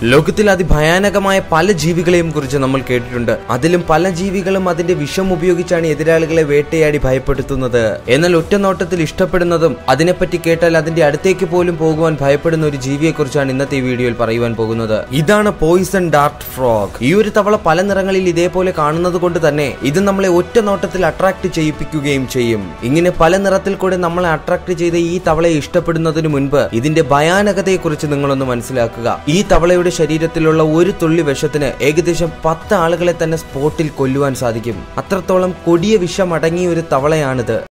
ലോകത്തിൽ അതിഭയാനകമായ പല ജീവികളെയും കുറിച്ച് നമ്മൾ കേട്ടിട്ടുണ്ട് അതിലും പല ജീവികളും അതിന്റെ വിഷം ഉപയോഗിച്ചാണ് എതിരാളികളെ വേട്ടയാടി ഭയപ്പെടുത്തുന്നത് എന്നാൽ ഒറ്റ നോട്ടത്തിൽ ഇഷ്ടപ്പെടുന്നതും അതിനെപ്പറ്റി കേട്ടാൽ അതിന്റെ അടുത്തേക്ക് പോലും പോകുവാൻ ഭയപ്പെടുന്ന ഒരു ജീവിയെക്കുറിച്ചാണ് ഇന്നത്തെ ഈ വീഡിയോയിൽ പറയുവാൻ പോകുന്നത് ഇതാണ് പോയിസൺ ഡാർട്ട് ഫ്രോഗ് ഈ ഒരു തവള പല നിറങ്ങളിൽ ഇതേപോലെ കാണുന്നത് കൊണ്ട് തന്നെ ഇത് നമ്മളെ ഒറ്റ നോട്ടത്തിൽ അട്രാക്ട് ചെയ്യിപ്പിക്കുകയും ചെയ്യും ഇങ്ങനെ പല നിറത്തിൽ കൂടെ നമ്മളെ അട്രാക്ട് ചെയ്ത ഈ തവളയെ ഇഷ്ടപ്പെടുന്നതിന് മുൻപ് ഇതിന്റെ ഭയാനകതയെക്കുറിച്ച് നിങ്ങളൊന്ന് മനസ്സിലാക്കുക ഈ തവളയുടെ ശരീരത്തിലുള്ള ഒരു തുള്ളി വിഷത്തിന് ഏകദേശം പത്ത് ആളുകളെ തന്നെ സ്പോട്ടിൽ കൊല്ലുവാൻ സാധിക്കും അത്രത്തോളം കൊടിയ വിഷം അടങ്ങിയ ഒരു തവളയാണിത്